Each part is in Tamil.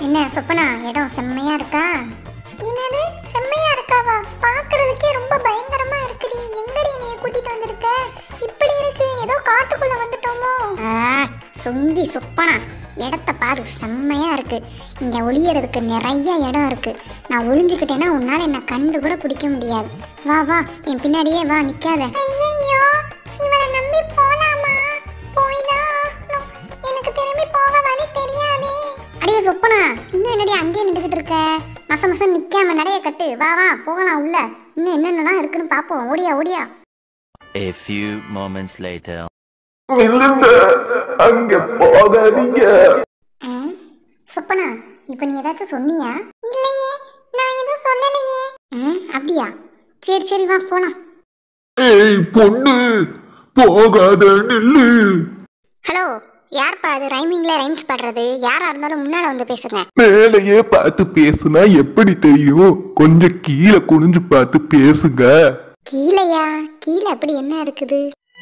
என்ன சொப்பனா இடம் செம்மையா இருக்கா என்னது செம்மையா இருக்காவா பார்க்கிறதுக்கே ரொம்ப பயங்கரமா இருக்குடி எங்கடி நீ கூட்டிட்டு வந்திருக்க இப்படி இருக்கு ஏதோ காட்டுக்குள்ள வந்துட்டோமோ சுங்கி சொப்பனா இடத்த பாரு செம்மையா இருக்கு இங்க ஒளியறதுக்கு நிறைய இடம் இருக்கு நான் ஒளிஞ்சுக்கிட்டேன்னா உன்னால என்ன கண்டு கூட பிடிக்க முடியாது வா வா என் பின்னாடியே வா நிக்காத ஐயோ இவனை நம்பி போலாமா போய்தான் எனக்கு திரும்பி போக வழி தெரியாதே அடியே சொப்பனா இன்னும் என்னடி அங்கேயே நின்றுக்கிட்டு இருக்க மச மசம் நிக்காம நடைய கட்டு வா வா போகலாம் உள்ள இன்னும் என்னென்னலாம் இருக்குன்னு பாப்போம் ஓடியா ஓடியா A few moments later. நில்லுங்க அங்க போகாதீங்க ஆ? சொப்பனா இப்போ நீ ஏதாச்சும் சொன்னியா இல்லையே நான் எதுவும் சொல்லலையே அப்படியா சரி சரி வா போலாம் ஏய் பொண்ணு போகாத நில்லு ஹலோ யார்ப்பா அது ரைமிங்ல ரைம்ஸ் பாடுறது யாரா இருந்தாலும் முன்னால வந்து பேசுங்க மேலையே பார்த்து பேசுனா எப்படி தெரியும் கொஞ்சம் கீழே குனிஞ்சு பார்த்து பேசுங்க கீழையா கீழே அப்படி என்ன இருக்குது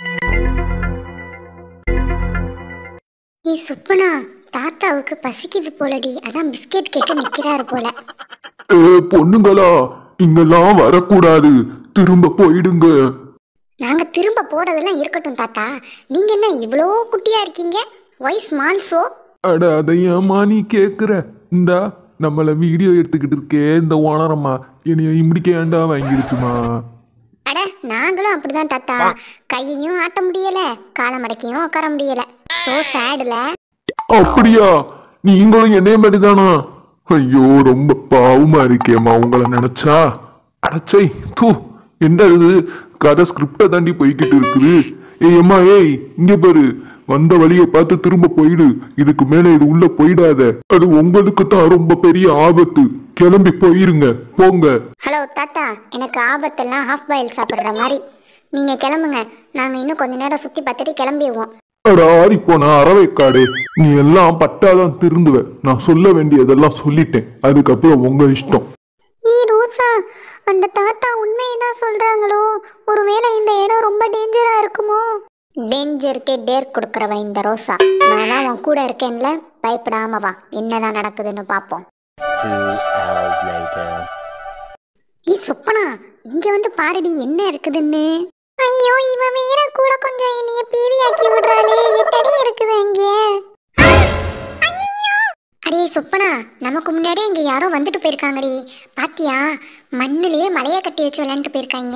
ஏய் சுப்பனா தாத்தாவுக்கு பசிக்குது போலடி அதான் பிஸ்கெட் கேட்டு நிக்கிறாரு போல ஏ பொண்ணுங்களா இங்கெல்லாம் வரக்கூடாது திரும்ப போயிடுங்க நாங்க திரும்ப போறதெல்லாம் இருக்கட்டும் தாத்தா நீங்க என்ன இவ்வளோ குட்டியா இருக்கீங்க ஒய் ஸ்மால் சோ அட அதை ஏம்மா நீ கேக்குற இந்தா நம்மள வீடியோ எடுத்துக்கிட்டு இருக்கே இந்த ஓனரம்மா என்னைய இம்பிடிக்க ஏண்டா வாங்கிடுச்சுமா அட நாங்களும் அப்படிதான் தாத்தா கையையும் ஆட்ட முடியல காலை மடக்கையும் உட்கார முடியல சோ சேடுல அப்படியா நீங்களும் என்னைய மாதிரிதானா ஐயோ ரொம்ப பாவமா இருக்கேம்மா உங்களை நினைச்சா அடச்சை தூ என்ன இது கதை ஸ்கிரிப்டை தாண்டி போய்கிட்டு இருக்குது ஏய் அம்மா ஏய் இங்க பாரு வந்த வழியை பார்த்து திரும்ப போயிடு இதுக்கு மேல இது உள்ள போயிடாத அது உங்களுக்கு தான் ரொம்ப பெரிய ஆபத்து கிளம்பி போயிருங்க போங்க ஹலோ தாத்தா எனக்கு ஆபத்தெல்லாம் ஹாஃப் பாயில் சாப்பிட்ற மாதிரி நீங்க கிளம்புங்க நாங்க இன்னும் கொஞ்ச நேரம் சுத்தி பார்த்துட்டு கிளம்பிடுவோம் அட ஆறி போன அறவைக்காடு நீ எல்லாம் பட்டாதான் திருந்துவ நான் சொல்ல வேண்டியதெல்லாம் சொல்லிட்டேன் அதுக்கப்புறம் உங்க இஷ்டம் ஈ ரோசா அந்த தாத்தா உண்மையை தான் சொல்றாங்களோ ஒருவேளை இந்த இடம் ரொம்ப டேஞ்சரா இருக்குமோ டேஞ்சருக்கு டேர் கொடுக்குறவ இந்த ரோசா நான் தான் உன் கூட இருக்கேன்ல பயப்படாம வா என்னதான் நடக்குதுன்னு பார்ப்போம் Two hours later. ஈ சொப்பனா இங்க வந்து பாருடி என்ன இருக்குதுன்னு ஐயோ இவ வேற கூட கொஞ்சம் என்னைய பீதியாக்கி விடுறாளே எட்டடி இருக்குது இங்க அடே சொப்பனா நமக்கு முன்னாடியே இங்க யாரோ வந்துட்டு போயிருக்காங்கடி பாத்தியா மண்ணுலயே மலைய கட்டி வச்சு விளையாண்டுட்டு போயிருக்காங்க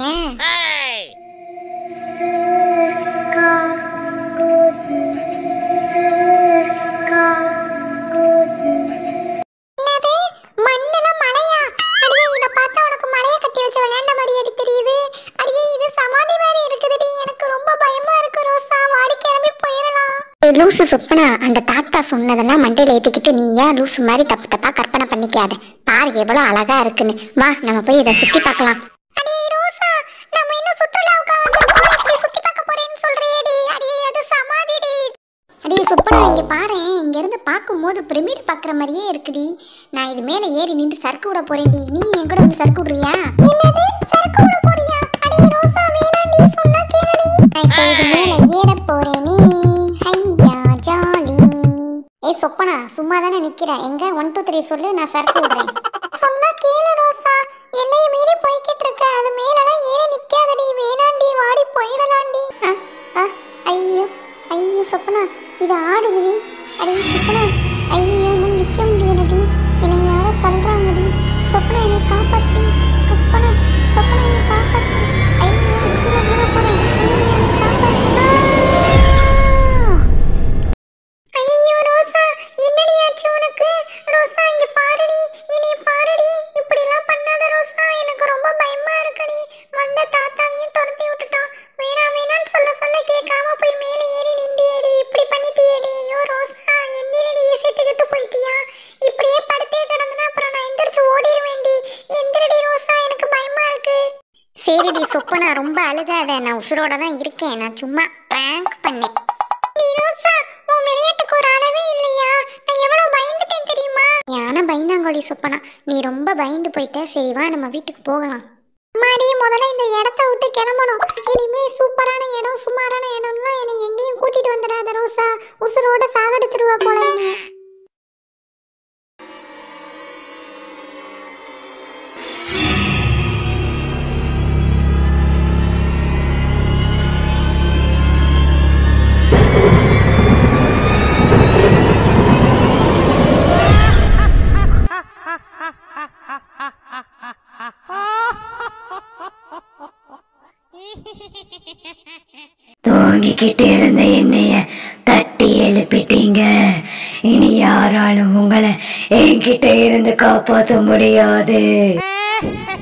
என்னது? மண்ணுல மலையா? அடியே, இத பார்த்தா உனக்கு மலைய கட்டி வச்சு விளையாண்ட மாதிரியாடி தெரியுது? அடியே, இது சமாதி மாதிரி இருக்குதுடி. எனக்கு ரொம்ப பயமா இருக்கு, ரோசா. வாடி, கிளம்பி போயிரலாம். ஏய், லூசு சொப்பனா அந்த தாத்தா சொன்னதெல்லாம் மண்டையில ஏத்திக்கிட்டு நீ ஏன் லூசு மாதிரி தப்பு தப்பா கற்பனை பண்ணிக்காத பாரு எவ்வளவு அழகா இருக்குன்னு வா நம்ம போய் இதை சுத்தி பார்க்கலாம் அடியே ரோசா நம்ம இன்னும் சுற்றுலாவுக்கு வந்திருக்கோம் இப்படி சுத்தி பார்க்க போறேன்னு சொல்றியேடி அடியே அது சமாதிடி அடியே சுப்பனா இங்க பாரு இங்க இருந்து பார்க்கும்போது பிரமிட் பார்க்குற மாதிரியே இருக்குடி நான் இது மேல ஏறி நின்று சறுக்கு விட போறேன்டி நீ என் கூட வந்து சறுக்கு விடுறியா என்னது சறுக்கு விட போறியா அடியே ரோசா வேணாண்டி சொன்னா கேளுடி நான் இப்போ இது மேல ஏற போறேனே ஹையா ஜாலி ஏய் சொப்பனா சும்மா தானே நிக்கிற எங்க ஒன் டூ த்ரீ சொல்லு நான் சறுக்கு விடுறேன் சொன்னா கேளு ரோசா எல்லையை மீறி போய்கிட்டு இருக்க அது மேலலாம் ஏற நிக்காதடி வேணாண்டி வாடி போயிடலாண்டி அ, அ, ஐயோ ஐயோ சொப்பனா இது ஆடுதுடி அடி சொப்பனா ஐயோ என்ன நிக்க முடியலடி என்னை யாரோ தள்ளுறாங்கடி சொப்பனா என்னை காப்பாத்தி சொப்பனா சொப்பனா என்னை காப்பாத்தி ஐயோ கீழே விழ போறேன் ஐயோ, என்னை காப்பாத்து. ஆ! ஐயோ ரோசா என்னடி ஆச்சு உனக்கு ரோசா இங்க பாருடி என்னைய பாருடி இப்படி எல்லாம் பண்ணாத ரோசா எனக்கு ரொம்ப பயமா இருக்குடி வந்த தாத்தாவையும் துரத்தி விட்டுட்டான் வேணாம் வேணாம்னு சொல்ல சொல்ல கேட்காம போய் மேலே ஏறி நின்றியடி இப்படி பண்ணிட்டியடி ஐயோ ரோசா எந்திரடி செத்துக்கிட்டு போயிட்டியா இப்படியே படுத்தே கிடந்தனா அப்புறம் நான் எந்திரிச்சு ஓடிடுவேன்டி எந்திரடி ரோசா எனக்கு பயமா இருக்கு சரிடி சொப்பனா ரொம்ப அழுகாத நான் உசுரோட தான் இருக்கேன் நான் சும்மா பிராங்க் பண்ணேன் ரோசா உன் விளையாட்டுக்கு ஒரு அளவே இல்லையா நான் எவ்வளவு பயந்துட்டேன் தெரியுமா ஞான பயந்தாங்கோலி சொப்பனா நீ ரொம்ப பயந்து போயிட்ட சரி வா நம்ம வீட்டுக்கு போகலாம் அம்மாடி முதல்ல இந்த இடத்த விட்டு கிளம்பணும் இனிமே சூப்பரான இடம் சுமாரான இடம்லாம் என்னை எங்கேயும் கூட்டிட்டு வந்துடாத ரோசா உசுரோட சாகடிச்சிருவா போல என்னைய தூங்கிக்கிட்டு இருந்த என்னைய தட்டி எழுப்பிட்டீங்க இனி யாராலும் உங்களை என்கிட்ட இருந்து காப்பாற்ற முடியாது